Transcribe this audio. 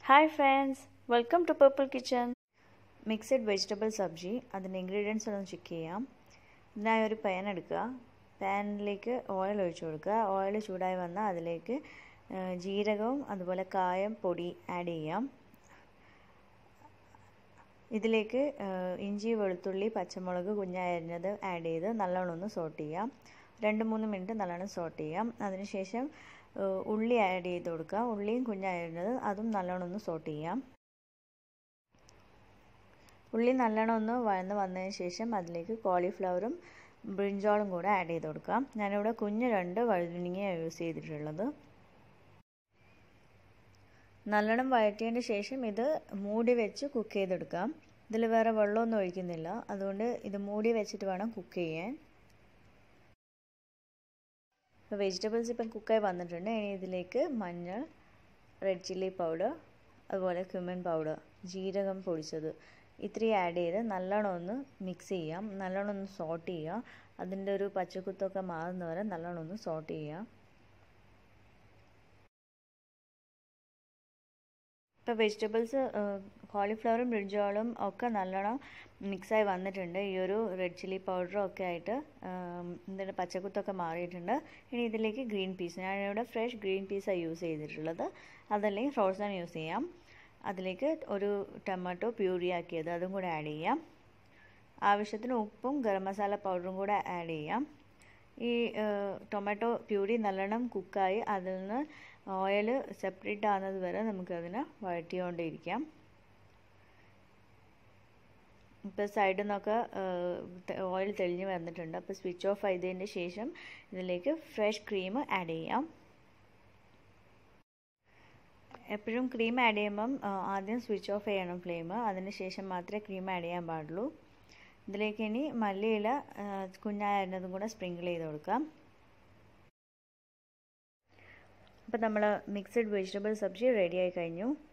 hi friends welcome to purple kitchen mixed vegetable sabji അതിൻ്റെ ingredients ഒന്ന് check ചെയ്യാം ഇതിനായി ഒരു പാൻ എടുക്കുക പാനിലേക്ക് ഓയിൽ ഒഴിച്ചു കൊടുക്കുക ഓയിൽ ചൂടായി വന്നാൽ അതിലേക്ക് ജീരകവും അതുപോലെ കായം പൊടി ആഡ് ചെയ്യാം ഇതിലേക്ക് ഇഞ്ചി വെളുത്തുള്ളി പച്ചമുളക് കുഞ്ഞായി അരിഞ്ഞത് ആഡ് ചെയ്ത് നല്ലോണം ഒന്ന് സോട്ട് ചെയ്യാം രണ്ട് മൂന്ന് മിനിറ്റ് നല്ലോണം സോട്ട് ചെയ്യാം അതിനുശേഷം ഉള്ളി ആഡ് ചെയ്ത് കൊടുക്കുക ഉള്ളിയും കുഞ്ഞായിരുന്നത് അതും നല്ലോണം ഒന്ന് സോട്ട് ചെയ്യാം ഉള്ളി നല്ലോണം ഒന്ന് വഴന്ന് വന്നതിന് ശേഷം അതിലേക്ക് കോളിഫ്ലവറും ബ്രിഞ്ചോളും കൂടെ ആഡ് ചെയ്ത് കൊടുക്കാം ഞാനിവിടെ കുഞ്ഞ് രണ്ട് വഴുതനങ്ങയാണ് യൂസ് ചെയ്തിട്ടുള്ളത് നല്ലോണം വഴറ്റിയതിന് ശേഷം ഇത് മൂടി വെച്ച് കുക്ക് ചെയ്തെടുക്കാം ഇതിൽ വേറെ വെള്ളമൊന്നും ഒഴിക്കുന്നില്ല അതുകൊണ്ട് ഇത് മൂടി വെച്ചിട്ട് വേണം കുക്ക് ചെയ്യാൻ ഇപ്പോൾ വെജിറ്റബിൾസ് ഇപ്പം കുക്കായി വന്നിട്ടുണ്ട് ഇനി ഇതിലേക്ക് മഞ്ഞൾ റെഡ് ചില്ലി പൗഡർ അതുപോലെ ക്യുമിൻ പൗഡർ ജീരകം പൊടിച്ചത് ഇത്രയും ആഡ് ചെയ്ത് നല്ലോണം ഒന്ന് മിക്സ് ചെയ്യാം നല്ലോണം ഒന്ന് സോട്ട് ചെയ്യുക അതിൻ്റെ ഒരു പച്ചക്കുത്തൊക്കെ മാറുന്ന വരെ നല്ലോണം ഒന്ന് സോട്ട് ചെയ്യുക ഇപ്പോൾ വെജിറ്റബിൾസ് കോളിഫ്ലവറും ബ്രിഞ്ചോളും ഒക്കെ നല്ലോണം മിക്സായി വന്നിട്ടുണ്ട് ഈ ഒരു റെഡ് ചില്ലി പൗഡറും ഒക്കെ ആയിട്ട് എന്താണ് പച്ചക്കുത്തൊക്കെ മാറിയിട്ടുണ്ട് ഇനി ഇതിലേക്ക് ഗ്രീൻ പീസ് ഞാനിവിടെ ഫ്രഷ് ഗ്രീൻ പീസാണ് യൂസ് ചെയ്തിട്ടുള്ളത് അതല്ലെങ്കിൽ ഫ്രോസൺ യൂസ് ചെയ്യാം അതിലേക്ക് ഒരു ടൊമാറ്റോ പ്യൂരി ആക്കിയത് അതും കൂടെ ആഡ് ചെയ്യാം ആവശ്യത്തിന് ഉപ്പും ഗരം മസാല പൗഡറും കൂടെ ആഡ് ചെയ്യാം ഈ ടൊമാറ്റോ പ്യൂരി നല്ലോണം കുക്കായി അതിൽ നിന്ന് ഓയിൽ സെപ്പറേറ്റ് ആകുന്നത് വരെ നമുക്കതിനെ വഴറ്റിക്കൊണ്ടിരിക്കാം ഇപ്പോൾ സൈഡിൽ നിന്നൊക്കെ ഓയിൽ തെളിഞ്ഞ് വന്നിട്ടുണ്ട് അപ്പോൾ സ്വിച്ച് ഓഫ് ചെയ്തതിന് ശേഷം ഇതിലേക്ക് ഫ്രഷ് ക്രീം ആഡ് ചെയ്യാം എപ്പോഴും ക്രീം ആഡ് ചെയ്യുമ്പം ആദ്യം സ്വിച്ച് ഓഫ് ചെയ്യണം ഫ്ലെയിം അതിന് ശേഷം മാത്രമേ ക്രീം ആഡ് ചെയ്യാൻ പാടുള്ളൂ ഇതിലേക്ക് ഇനി മല്ലിയില കുഞ്ഞായിരുന്നതും കൂടെ സ്പ്രിങ്കിൾ ചെയ്ത് കൊടുക്കാം അപ്പോൾ നമ്മൾ മിക്സഡ് വെജിറ്റബിൾ സബ്ജി റെഡി ആയി കഴിഞ്ഞു